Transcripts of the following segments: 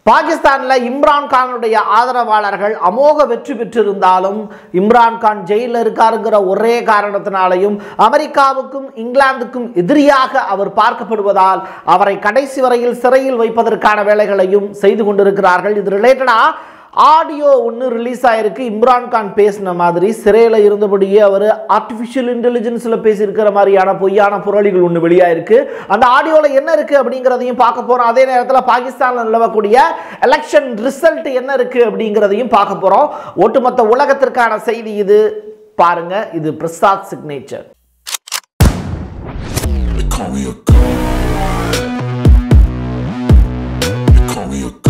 பாகிஸ்தானில் இம்ரான் கானுடைய ஆதரவாளர்கள் அமோக வெற்றி பெற்றிருந்தாலும் இம்ரான் கான் ஜெயிலில் இருக்காருங்கிற ஒரே காரணத்தினாலையும் அமெரிக்காவுக்கும் இங்கிலாந்துக்கும் எதிரியாக அவர் பார்க்கப்படுவதால் அவரை கடைசி வரையில் சிறையில் வைப்பதற்கான வேலைகளையும் செய்து கொண்டிருக்கிறார்கள் இது ரிலேட்டடா ஆடியோ ஒன்று ரிலீஸ் ஆயிருக்கு இம்ரான் கான் பேசின மாதிரி சிறையில் இருந்தபடியே அவர் ஆர்டிஃபிஷியல் இன்டெலிஜென்ஸில் பேசியிருக்கிற மாதிரியான பொய்யான புரளிகள் ஒன்று வெளியாயிருக்கு அந்த ஆடியோவில் என்ன இருக்கு அப்படிங்கிறதையும் பார்க்க போகிறோம் அதே நேரத்தில் பாகிஸ்தானில் நிலவக்கூடிய எலெக்ஷன் ரிசல்ட் என்ன இருக்கு அப்படிங்கிறதையும் பார்க்க போகிறோம் ஒட்டுமொத்த உலகத்திற்கான செய்தி இது பாருங்க இது Prasad signature They call me a god. They call me a god.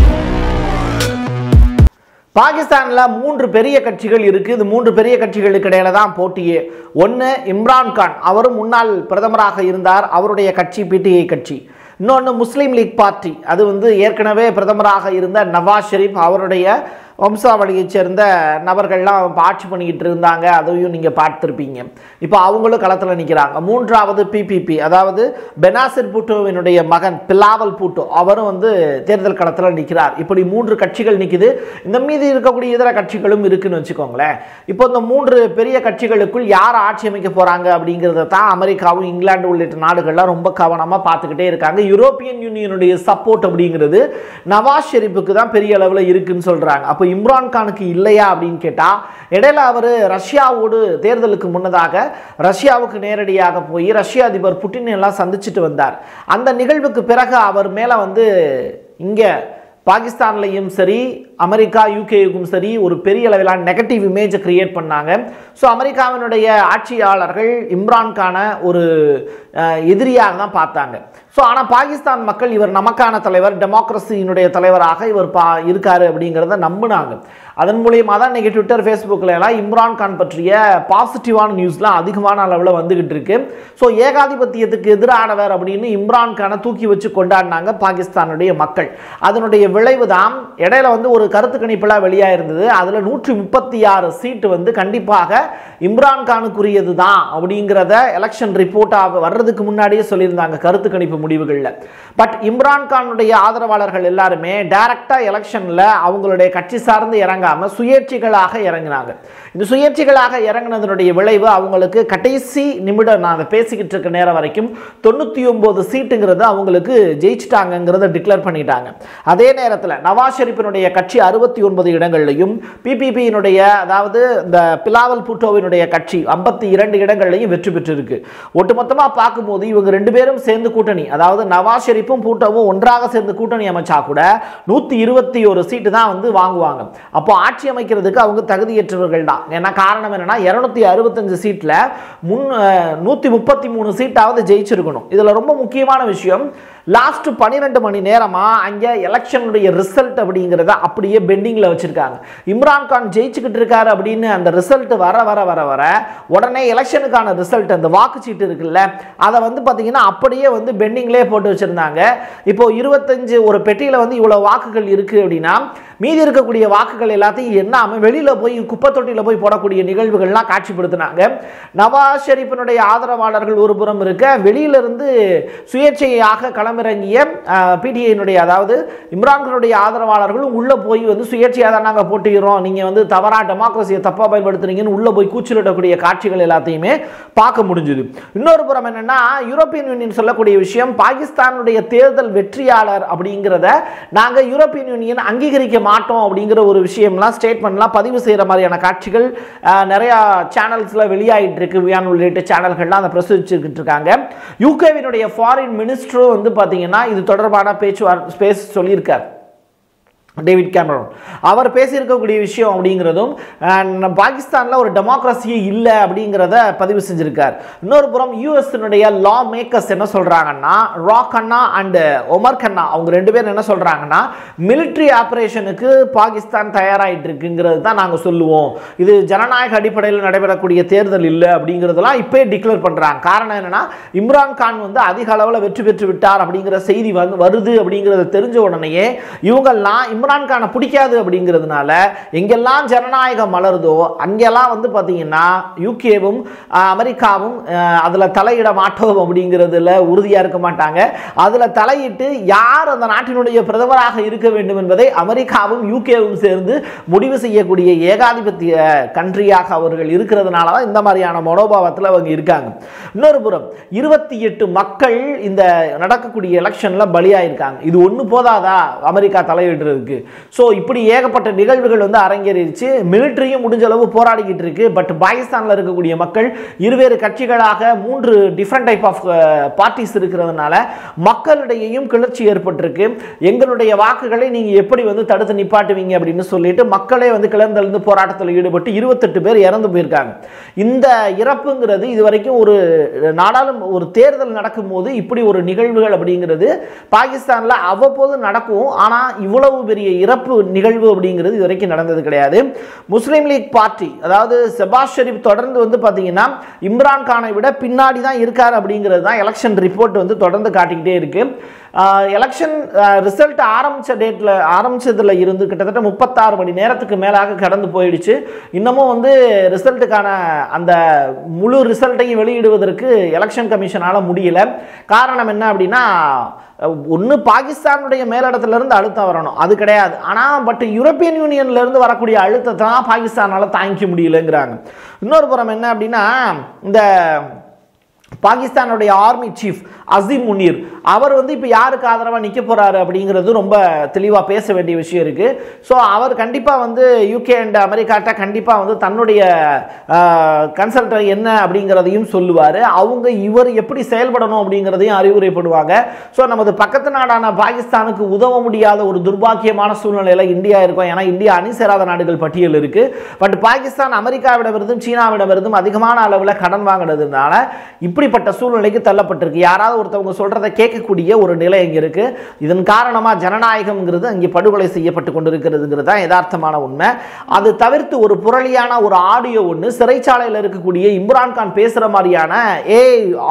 பாகிஸ்தானில் மூன்று பெரிய கட்சிகள் இருக்கு இது மூன்று பெரிய கட்சிகளுக்கு இடையில தான் போட்டியே ஒன்று இம்ரான் கான் அவரும் முன்னாள் பிரதமராக இருந்தார் அவருடைய கட்சி பிடிஐ கட்சி இன்னொன்று முஸ்லீம் லீக் பார்ட்டி அது வந்து ஏற்கனவே பிரதமராக இருந்த நவாஸ் ஷெரீப் அவருடைய வம்சாவளியைச் சேர்ந்த நபர்கள்லாம் இப்ப ஆட்சி பண்ணிக்கிட்டு இருந்தாங்க அதையும் நீங்கள் பார்த்துருப்பீங்க இப்போ அவங்களும் களத்தில் நிற்கிறாங்க மூன்றாவது பிபிபி அதாவது பெனாசிர் பூட்டோவினுடைய மகன் பிலாவல் பூட்டோ அவரும் வந்து தேர்தல் களத்தில் நிற்கிறார் இப்படி மூன்று கட்சிகள் நிற்குது இந்த மீதி இருக்கக்கூடிய இதர கட்சிகளும் இருக்குன்னு வச்சுக்கோங்களேன் இப்போ இந்த மூன்று பெரிய கட்சிகளுக்குள் யார் ஆட்சி அமைக்க போகிறாங்க அப்படிங்கிறத தான் அமெரிக்காவும் இங்கிலாந்து உள்ளிட்ட நாடுகள்லாம் ரொம்ப கவனமாக பார்த்துக்கிட்டே இருக்காங்க யூரோப்பியன் யூனியனுடைய சப்போர்ட் அப்படிங்கிறது நவாஸ் ஷெரீப்புக்கு தான் பெரிய அளவில் இருக்குன்னு சொல்கிறாங்க அப்போ இம்ரான் கானுக்கு இல்லையா அப்படின்னு கேட்டால் இடையில அவர் ரஷ்யாவோடு தேர்தலுக்கு முன்னதாக ரஷ்யாவுக்கு நேரடியாக போய் ரஷ்ய அதிபர் புட்டின் எல்லாம் சந்திச்சுட்டு வந்தார் அந்த நிகழ்வுக்கு பிறகு அவர் மேலே வந்து இங்கே பாகிஸ்தான்லையும் சரி அமெரிக்கா யூகேயுக்கும் சரி ஒரு பெரிய அளவிலான நெகட்டிவ் இமேஜை கிரியேட் பண்ணாங்க ஸோ அமெரிக்காவினுடைய ஆட்சியாளர்கள் இம்ரான்கான ஒரு அஹ், எதிரியாக தான் பார்த்தாங்க ஸோ ஆனால் பாகிஸ்தான் மக்கள் இவர் நமக்கான தலைவர் டெமோக்ரஸியினுடைய தலைவராக இவர் பா இருக்காரு அப்படிங்கிறத நம்பினாங்க அதன் மூலியமாக தான் இன்னைக்கு ட்விட்டர் ஃபேஸ்புக்கில் எல்லாம் இம்ரான் கான் பற்றிய பாசிட்டிவான நியூஸ்லாம் அதிகமான அளவில் வந்துகிட்டு இருக்கு ஸோ ஏகாதிபத்தியத்துக்கு எதிரானவர் அப்படின்னு இம்ரான் கானை தூக்கி வச்சு கொண்டாடினாங்க பாகிஸ்தானுடைய மக்கள் அதனுடைய விளைவு தான் இடையில வந்து ஒரு கருத்து கணிப்பெல்லாம் வெளியாக இருந்தது அதில் நூற்றி முப்பத்தி ஆறு சீட்டு வந்து கண்டிப்பாக இம்ரான் கானுக்குரியது தான் அப்படிங்கிறத எலெக்ஷன் ரிப்போர்ட்டாக வர்றதுக்கு முன்னாடியே சொல்லியிருந்தாங்க கருத்து கணிப்பு முடிவுகளில் பட் இம்ரான் கானுடைய ஆதரவாளர்கள் எல்லாருமே டைரக்டாக எலெக்ஷனில் அவங்களுடைய கட்சி சார்ந்து இறங்காமல் சுயேட்சைகளாக இறங்கினாங்க இந்த சுயேட்சைகளாக இறங்கினதனுடைய விளைவு அவங்களுக்கு கடைசி நிமிடம் நான் அதை பேசிக்கிட்டு இருக்க நேரம் வரைக்கும் தொண்ணூற்றி ஒம்பது சீட்டுங்கிறது அவங்களுக்கு ஜெயிச்சிட்டாங்கங்கிறத டிக்ளேர் பண்ணிட்டாங்க அதே நேரத்தில் நவாஸ் ஷெரீப்பினுடைய கட்சி அறுபத்தி ஒன்பது இடங்கள்லையும் பிபிபியினுடைய அதாவது இந்த பிலாவல் பூட்டோவினுடைய கட்சி ஐம்பத்தி இரண்டு இடங்கள்லையும் வெற்றி பெற்றிருக்கு ஒட்டுமொத்தமாக பார்க்கும்போது இவங்க ரெண்டு பேரும் சேர்ந்து கூட்டணி அதாவது நவாஸ் ஷெரீப்பும் பூட்டோவும் ஒன்றாக சேர்ந்து கூட்டணி அமைச்சா கூட நூற்றி இருபத்தி ஒரு சீட்டு தான் வந்து வாங்குவாங்க அப்போ ஆட்சி அமைக்கிறதுக்கு அவங்க தகுதியற்றவர்கள் தான் ஏன்னா காரணம் என்னன்னா இருநூத்தி அறுபத்தஞ்சு சீட்டில் முன் நூற்றி முப்பத்தி மூணு சீட்டாவது ஜெயிச்சிருக்கணும் இதில் ரொம்ப முக்கியமான விஷயம் லாஸ்ட் பன்னிரெண்டு மணி நேரமாக அங்கே எலெக்ஷனுடைய ரிசல்ட் அப்படிங்கிறத அப்படியே பெண்டிங்கில் வச்சுருக்காங்க இம்ரான் கான் ஜெயிச்சுக்கிட்டு இருக்காரு அப்படின்னு அந்த ரிசல்ட் வர வர வர வர உடனே எலெக்ஷனுக்கான ரிசல்ட் அந்த வாக்குச்சீட்டு இருக்குல்ல அதை வந்து பார்த்தீங்கன்னா அப்படியே வந்து பெண்டிங்லேயே போட்டு வச்சுருந்தாங்க இப்போ இருபத்தஞ்சு ஒரு பெட்டியில் வந்து இவ்வளோ வாக்குகள் இருக்குது அப்படின்னா மீதி இருக்கக்கூடிய வாக்குகள் எல்லாத்தையும் எண்ணாமல் வெளியில் போய் குப்பை தொட்டியில் போய் போடக்கூடிய நிகழ்வுகள்லாம் காட்சிப்படுத்தினாங்க நவாஸ் ஷெரீஃபினுடைய ஆதரவாளர்கள் ஒரு புறம் இருக்க வெளியிலிருந்து சுயேட்சையாக களமிறங்கிய பிடிஐனுடைய அதாவது இம்ரான்களுடைய ஆதரவாளர்களும் உள்ளே போய் வந்து சுயேட்சையாக தான் நாங்கள் போட்டிக்கிறோம் நீங்கள் வந்து தவறாக டெமோக்ரஸியை தப்பாக பயன்படுத்துறீங்கன்னு உள்ளே போய் கூச்சலிடக்கூடிய காட்சிகள் எல்லாத்தையுமே பார்க்க முடிஞ்சுது இன்னொரு புறம் என்னன்னா யூரோப்பியன் யூனியன் சொல்லக்கூடிய விஷயம் பாகிஸ்தானுடைய தேர்தல் வெற்றியாளர் அப்படிங்கிறத நாங்கள் யூரோப்பியன் யூனியன் அங்கீகரிக்க மாட்டோம் அப்படிங்கிற ஒரு விஷயம்லாம் ஸ்டேட்மெண்ட்லாம் பதிவு செய்கிற மாதிரியான காட்சிகள் அஹ், நிறையா சேனல்ஸில் வெளியாகிட்டு இருக்கு வியான் உள்ளிட்ட சேனல்கள்லாம் அதை பிரசுரிச்சுக்கிட்டு இருக்காங்க யூகேவினுடைய ஃபாரின் மினிஸ்டரும் வந்து பார்த்தீங்கன்னா இது தொடர்பான பேச்சுவார்த்தை பேச சொல்லியிருக்கார் டேவிட் கேமரன் அவர் பேசியிருக்கக்கூடிய விஷயம் அப்படிங்கிறதும் அஹ், பாகிஸ்தானில் ஒரு டெமோக்ரஸியே இல்லை அப்படிங்கிறத பதிவு செஞ்சிருக்கார் இன்னொரு புறம் யூஎஸ்னுடைய லா மேக்கர்ஸ் என்ன சொல்கிறாங்கன்னா ரா கண்ணா அண்டு ஒமர் கண்ணா அவங்க ரெண்டு பேரும் என்ன சொல்கிறாங்கன்னா military ஆப்ரேஷனுக்கு பாகிஸ்தான் தயாராகிட்டு இருக்குங்கிறது தான் நாங்கள் சொல்லுவோம் இது ஜனநாயக அடிப்படையில் நடைபெறக்கூடிய தேர்தல் இல்லை அப்படிங்கிறதெல்லாம் இப்போயே டிக்ளேர் பண்ணுறாங்க காரணம் என்னன்னா இம்ரான் கான் வந்து அதிக அளவில் வெற்றி பெற்று விட்டார் அப்படிங்கிற செய்தி வந்து வருது அப்படிங்கிறத தெரிஞ்ச உடனேயே இவங்கெல்லாம் இம்ரான் இம்ரான்கானை பிடிக்காது அப்படிங்கிறதுனால எங்கெல்லாம் ஜனநாயகம் மலருதோ அங்கெல்லாம் வந்து பார்த்தீங்கன்னா யூகேவும் அமெரிக்காவும் அதில் தலையிட மாட்டோம் அப்படிங்கிறதுல உறுதியாக இருக்க மாட்டாங்க அதில் தலையிட்டு யார் அந்த நாட்டினுடைய பிரதமராக இருக்க வேண்டும் என்பதை அமெரிக்காவும் யூகேவும் சேர்ந்து முடிவு செய்யக்கூடிய ஏகாதிபத்திய கண்ட்ரியாக அவர்கள் இருக்கிறதுனால தான் இந்த மாதிரியான மனோபாவத்தில் அவங்க இருக்காங்க இன்னொரு புறம் இருபத்தி எட்டு மக்கள் இந்த நடக்கக்கூடிய எலெக்ஷன்ல பலியாயிருக்காங்க இது ஒன்று போதாதா அமெரிக்கா தலையிடுறதுக்கு ஸோ இப்படி ஏகப்பட்ட நிகழ்வுகள் வந்து அரங்கேறிடுச்சு மிலிட்டரியும் முடிஞ்ச அளவு போராடிக்கிட்டு இருக்கு பட் பாகிஸ்தானில் இருக்கக்கூடிய மக்கள் இருவேறு கட்சிகளாக மூன்று டிஃப்ரெண்ட் டைப் ஆஃப் பார்ட்டிஸ் இருக்கிறதுனால மக்களிடையேயும் கிளர்ச்சி ஏற்பட்டிருக்கு எங்களுடைய வாக்குகளை நீங்க எப்படி வந்து தடுத்து நிப்பாட்டுவீங்க அப்படின்னு சொல்லிட்டு மக்களே வந்து கிளர்ந்தெழுந்து போராட்டத்தில் ஈடுபட்டு இருபத்தெட்டு பேர் இறந்து போயிருக்காங்க இந்த இறப்புங்கிறது இது வரைக்கும் ஒரு நாடாளும் ஒரு தேர்தல் நடக்கும்போது இப்படி ஒரு நிகழ்வுகள் அப்படிங்கிறது பாகிஸ்தானில் அவ்வப்போது நடக்கும் ஆனால் இவ்வளவு பெரிய இறப்பு நிகழ்வு அப்படிங்கிறது இது வரைக்கும் நடந்தது கிடையாது முஸ்லீம் லீக் பார்ட்டி அதாவது செபாஸ் ஷெரீப் தொடர்ந்து வந்து பார்த்தீங்கன்னா இம்ரான் கானை விட பின்னாடி தான் இருக்கார் அப்படிங்கிறது தான் எலெக்ஷன் ரிப்போர்ட் வந்து தொடர்ந்து காட்டிக்கிட்டே இருக்கு எலெக்ஷன் ரிசல்ட் ஆரம்பித்த டேட்டில் ஆரம்பிச்சதுல இருந்து கிட்டத்தட்ட முப்பத்தாறு மணி நேரத்துக்கு மேலாக கடந்து போயிடுச்சு இன்னமும் வந்து ரிசல்ட்டுக்கான அந்த முழு ரிசல்ட்டையும் வெளியிடுவதற்கு எலெக்ஷன் கமிஷனால் முடியல காரணம் என்ன அப்படின்னா ஒன்று பாகிஸ்தானுடைய மேலிடத்துல இருந்து அழுத்தம் வரணும் அது கிடையாது ஆனால் பட் யூரோப்பியன் யூனியன்ல இருந்து வரக்கூடிய அழுத்தத்தை தான் பாகிஸ்தானால தாங்கிக்க முடியலங்கிறாங்க இன்னொரு புறம் என்ன அப்படின்னா இந்த பாகிஸ்தானுடைய ஆர்மி சீஃப் அசீம் முனீர் அவர் வந்து இப்போ யாருக்கு ஆதரவாக நிற்க போகிறாரு அப்படிங்கிறது ரொம்ப தெளிவாக பேச வேண்டிய விஷயம் இருக்குது ஸோ அவர் கண்டிப்பாக வந்து யூகே அண்ட் அமெரிக்காட்ட கண்டிப்பாக வந்து தன்னுடைய கன்சல்டர் என்ன அப்படிங்கிறதையும் சொல்லுவார் அவங்க இவர் எப்படி செயல்படணும் அப்படிங்கிறதையும் அறிவுரைப்படுவாங்க ஸோ நமது பக்கத்து நாடான பாகிஸ்தானுக்கு உதவ முடியாத ஒரு துர்பாக்கியமான சூழ்நிலையில் இந்தியா இருக்கும் ஏன்னா இந்தியா அணி சேராத நாடுகள் பட்டியல் இருக்குது பட் பாகிஸ்தான் அமெரிக்காவிடமிருந்தும் சீனாவிடமிருந்தும் அதிகமான அளவில் கடன் வாங்கினதுனால இப்படிப்பட்ட சூழ்நிலைக்கு தள்ளப்பட்டிருக்கு யாராவது ஒருத்தவங்க சொல்றதை கேட்கக்கூடிய ஒரு நிலை இங்கே இருக்கு இதன் காரணமாக ஜனநாயகம்ங்கிறது அங்கே படுகொலை செய்யப்பட்டு கொண்டிருக்கிறதுங்கிறது தான் யதார்த்தமான உண்மை அது தவிர்த்து ஒரு புரளியான ஒரு ஆடியோ ஒன்று சிறைச்சாலையில் இருக்கக்கூடிய இம்ரான்கான் பேசுகிற மாதிரியான ஏ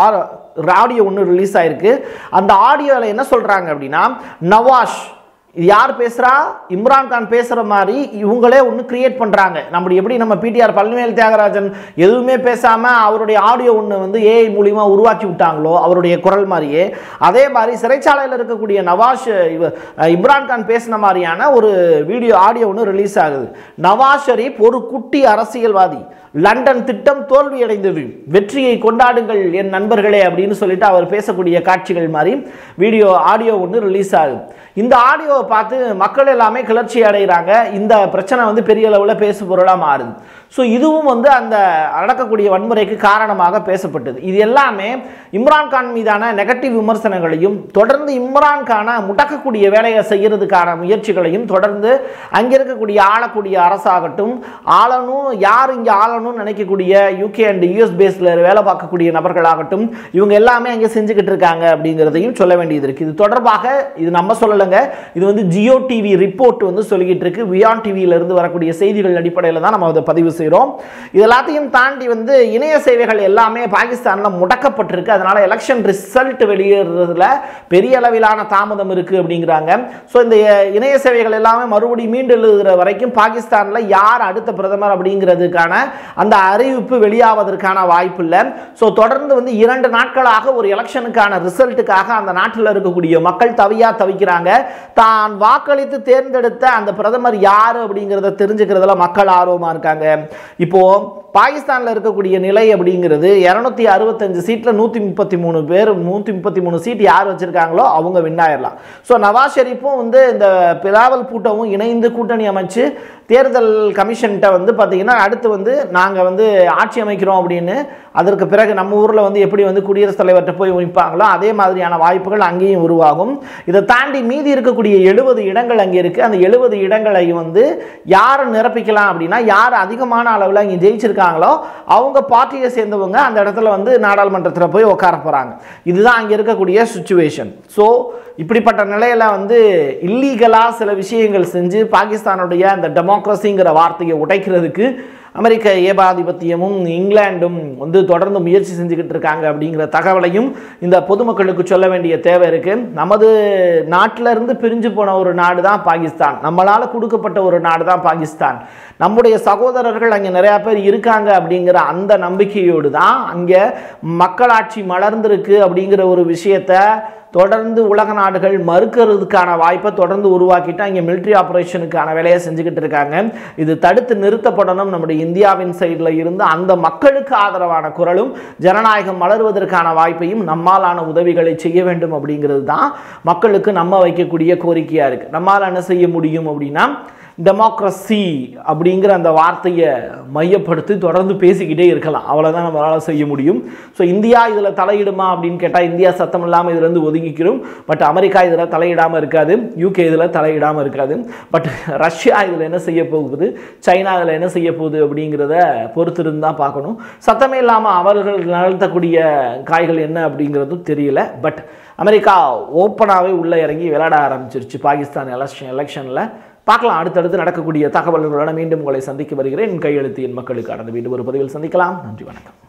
ஆடியோ ஒன்று ரிலீஸ் ஆயிருக்கு அந்த ஆடியோவில் என்ன சொல்கிறாங்க அப்படின்னா நவாஷ் இது யார் பேசுகிறா இம்ரான்கான் பேசுகிற மாதிரி இவங்களே ஒன்று கிரியேட் பண்ணுறாங்க நம்ம எப்படி நம்ம பிடிஆர் பழனிவேல் தியாகராஜன் எதுவுமே பேசாமல் அவருடைய ஆடியோ ஒன்று வந்து ஏஐ மூலிமா உருவாக்கி விட்டாங்களோ அவருடைய குரல் மாதிரியே அதே மாதிரி சிறைச்சாலையில் இருக்கக்கூடிய நவாஸ் இவ இம்ரான்கான் பேசின மாதிரியான ஒரு வீடியோ ஆடியோ ஒன்று ரிலீஸ் ஆகுது நவாஸ் ஷரீப் ஒரு குட்டி அரசியல்வாதி லண்டன் திட்டம் தோல்வியடைந்தது வெற்றியை கொண்டாடுங்கள் என் நண்பர்களே அப்படின்னு சொல்லிட்டு அவர் பேசக்கூடிய காட்சிகள் மாதிரி வீடியோ ஆடியோ ஒன்று ரிலீஸ் ஆகுது இந்த ஆடியோவை பார்த்து மக்கள் எல்லாமே கிளர்ச்சி அடைகிறாங்க இந்த பிரச்சனை வந்து பெரிய அளவில் பேசு பொருளாக மாறுது ஸோ இதுவும் வந்து அந்த நடக்கக்கூடிய வன்முறைக்கு காரணமாக பேசப்பட்டது இது எல்லாமே இம்ரான்கான் மீதான நெகட்டிவ் விமர்சனங்களையும் தொடர்ந்து இம்ரான்கானை முடக்கக்கூடிய வேலையை செய்யறதுக்கான முயற்சிகளையும் தொடர்ந்து அங்கே இருக்கக்கூடிய ஆளக்கூடிய அரசாகட்டும் ஆளணும் யார் இங்கே ஆளணும்னு நினைக்கக்கூடிய யூகே அண்ட் யூஎஸ் பேஸில் வேலை பார்க்கக்கூடிய நபர்களாகட்டும் இவங்க எல்லாமே அங்கே செஞ்சுக்கிட்டு இருக்காங்க அப்படிங்கிறதையும் சொல்ல வேண்டியது இருக்குது இது தொடர்பாக இது நம்ம சொல்லலைங்க இது வந்து ஜியோ டிவி ரிப்போர்ட் வந்து சொல்லிக்கிட்டு இருக்கு வியான் டிவியிலிருந்து வரக்கூடிய செய்திகள் அடிப்படையில் தான் நம்ம அதை பதிவு செய்கிறோம் இது எல்லாத்தையும் தாண்டி வந்து இணைய சேவைகள் எல்லாமே பாகிஸ்தானில் முடக்கப்பட்டிருக்கு அதனால எலெக்ஷன் ரிசல்ட் வெளியேறதுல பெரிய அளவிலான தாமதம் இருக்கு அப்படிங்கிறாங்க ஸோ இந்த இணைய சேவைகள் எல்லாமே மறுபடியும் மீண்டு எழுதுகிற வரைக்கும் பாகிஸ்தானில் யார் அடுத்த பிரதமர் அப்படிங்கிறதுக்கான அந்த அறிவிப்பு வெளியாவதற்கான வாய்ப்பு இல்லை ஸோ தொடர்ந்து வந்து இரண்டு நாட்களாக ஒரு எலெக்ஷனுக்கான ரிசல்ட்டுக்காக அந்த நாட்டில் இருக்கக்கூடிய மக்கள் தவியா தவிக்கிறாங்க தான் வாக்களித்து தேர்ந்தெடுத்த அந்த பிரதமர் யார் அப்படிங்கிறத தெரிஞ்சுக்கிறதுல மக்கள் ஆர்வமாக இருக்காங்க இப்போ பாகிஸ்தானில் இருக்கக்கூடிய நிலை அப்படிங்கிறது இரநூத்தி அறுபத்தஞ்சு சீட்டில் நூற்றி முப்பத்தி மூணு பேர் நூற்றி முப்பத்தி மூணு சீட் யார் வச்சிருக்காங்களோ அவங்க வின் ஆயிடலாம் ஸோ நவாஸ் ஷெரீஃபும் வந்து இந்த பிலாவல் பூட்டமும் இணைந்து கூட்டணி அமைச்சு தேர்தல் கமிஷன்கிட்ட வந்து பார்த்தீங்கன்னா அடுத்து வந்து நாங்கள் வந்து ஆட்சி அமைக்கிறோம் அப்படின்னு அதற்கு பிறகு நம்ம ஊரில் வந்து எப்படி வந்து குடியரசுத் தலைவர்கிட்ட போய் நிற்பாங்களோ அதே மாதிரியான வாய்ப்புகள் அங்கேயும் உருவாகும் இதை தாண்டி மீதி இருக்கக்கூடிய எழுபது இடங்கள் அங்கே இருக்குது அந்த எழுபது இடங்களை வந்து யார் நிரப்பிக்கலாம் அப்படின்னா யார் அதிகமான அளவில் இங்கே ஜெயிச்சிருக்காங்களோ அவங்க பார்ட்டியை சேர்ந்தவங்க அந்த இடத்துல வந்து நாடாளுமன்றத்தில் போய் உட்கார போகிறாங்க இதுதான் அங்கே இருக்கக்கூடிய சுச்சுவேஷன் ஸோ இப்படிப்பட்ட நிலையில் வந்து இல்லீகலாக சில விஷயங்கள் செஞ்சு பாகிஸ்தானுடைய அந்த டெமோக்ரஸிங்கிற வார்த்தையை உடைக்கிறதுக்கு அமெரிக்க ஏகாதிபத்தியமும் இங்கிலாண்டும் வந்து தொடர்ந்து முயற்சி செஞ்சுக்கிட்டு இருக்காங்க அப்படிங்கிற தகவலையும் இந்த பொதுமக்களுக்கு சொல்ல வேண்டிய தேவை இருக்கு நமது நாட்டில இருந்து பிரிஞ்சு போன ஒரு நாடு தான் பாகிஸ்தான் நம்மளால கொடுக்கப்பட்ட ஒரு நாடு தான் பாகிஸ்தான் நம்முடைய சகோதரர்கள் அங்கே நிறைய பேர் இருக்காங்க அப்படிங்கிற அந்த நம்பிக்கையோடு தான் அங்கே மக்களாட்சி மலர்ந்திருக்கு அப்படிங்கிற ஒரு விஷயத்த தொடர்ந்து உலக நாடுகள் மறுக்கிறதுக்கான வாய்ப்பை தொடர்ந்து உருவாக்கிட்டு அங்கே மிலிட்ரி ஆப்ரேஷனுக்கான வேலையை செஞ்சுக்கிட்டு இருக்காங்க இது தடுத்து நிறுத்தப்படணும் நம்முடைய இந்தியாவின் சைடில் இருந்து அந்த மக்களுக்கு ஆதரவான குரலும் ஜனநாயகம் மலர்வதற்கான வாய்ப்பையும் நம்மாலான உதவிகளை செய்ய வேண்டும் அப்படிங்கிறது தான் மக்களுக்கு நம்ம வைக்கக்கூடிய கோரிக்கையாக இருக்குது நம்மால் என்ன செய்ய முடியும் அப்படின்னா டெமோக்ரஸி அப்படிங்கிற அந்த வார்த்தையை மையப்படுத்தி தொடர்ந்து பேசிக்கிட்டே இருக்கலாம் அவ்வளோதான் நம்மளால் செய்ய முடியும் ஸோ இந்தியா இதில் தலையிடுமா அப்படின்னு கேட்டால் இந்தியா சத்தம் இல்லாமல் இதுலேருந்து ஒதுங்கிக்கிறோம் பட் அமெரிக்கா இதில் தலையிடாமல் இருக்காது யூகே இதில் தலையிடாமல் இருக்காது பட் ரஷ்யா இதில் என்ன செய்ய போகுது சைனா இதில் என்ன செய்ய போகுது அப்படிங்கிறத பொறுத்திருந்து தான் பார்க்கணும் சத்தமே இல்லாமல் அவர்கள் நடத்தக்கூடிய காய்கள் என்ன அப்படிங்கிறதும் தெரியல பட் அமெரிக்கா ஓப்பனாகவே உள்ளே இறங்கி விளையாட ஆரம்பிச்சிருச்சு பாகிஸ்தான் எலெக்ஷன் எலெக்ஷனில் பார்க்கலாம் அடுத்தடுத்து நடக்கக்கூடிய தகவல்களுடன் மீண்டும் உங்களை சந்திக்க வருகிறேன் கையெழுத்து என் மக்களுக்கானது மீண்டும் ஒரு பதிவில் சந்திக்கலாம் நன்றி வணக்கம்